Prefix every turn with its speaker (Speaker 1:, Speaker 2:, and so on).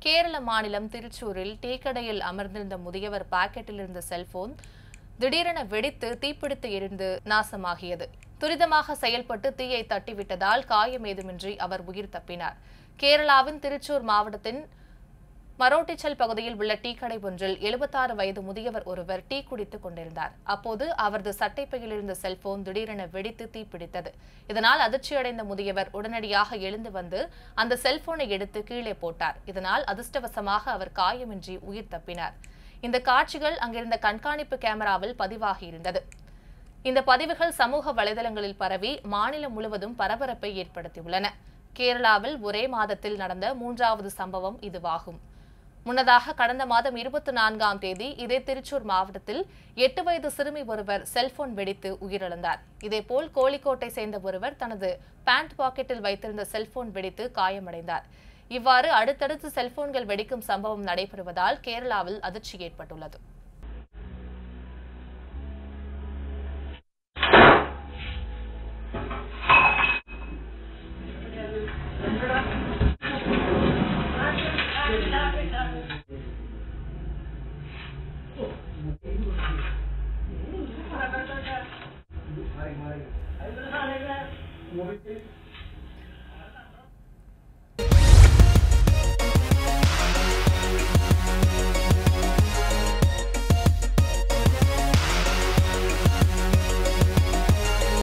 Speaker 1: கேரள மாநிலம் திருச்சூரில் டீ கடையில் அமர்ந்திருந்த முதியவர் பாக்கெட்டில் இருந்த செல்போன் திடீரென வெடித்து தீப்பிடித்து எரிந்து நாசமாகியது துரிதமாக செயல்பட்டு தீயை தட்டிவிட்டதால் காயம் ஏதுமின்றி அவர் உயிர் தப்பினார் கேரளாவின் திருச்சூர் மாவட்டத்தின் மரோட்டிச்சல் பகுதியில் உள்ள டீ கடை ஒன்றில் எழுபத்தாறு வயது முதியவர் ஒருவர் டீ குடித்துக் கொண்டிருந்தார் அப்போது அவரது சட்டைப்பையில் இருந்த செல்போன் திடீரென வெடித்து தீப்பிடித்தது இதனால் அதிர்ச்சியடைந்த முதியவர் உடனடியாக எழுந்து வந்து அந்த செல்போனை எடுத்து கீழே போட்டார் இதனால் அதிர்ஷ்டவசமாக அவர் காயமின்றி உயிர் தப்பினார் இந்த காட்சிகள் அங்கிருந்த கண்காணிப்பு கேமராவில் பதிவாகியிருந்தது இந்த பதிவுகள் சமூக வலைதளங்களில் பரவி மாநிலம் முழுவதும் பரபரப்பை ஏற்படுத்தியுள்ளன கேரளாவில் ஒரே மாதத்தில் நடந்த மூன்றாவது சம்பவம் இதுவாகும் முன்னதாக கடந்த மாதம் இருபத்தி நான்காம் தேதி இதே திருச்சூர் மாவட்டத்தில் எட்டு வயது சிறுமி ஒருவர் செல்போன் வெடித்து உயிரிழந்தார் இதேபோல் கோழிக்கோட்டை சேர்ந்த ஒருவர் தனது பேண்ட் பாக்கெட்டில் வைத்திருந்த செல்போன் வெடித்து காயமடைந்தார் இவ்வாறு அடுத்தடுத்து செல்போன்கள் வெடிக்கும் சம்பவம் நடைபெறுவதால் கேரளாவில் அதிர்ச்சி ஏற்பட்டுள்ளது
Speaker 2: Mobil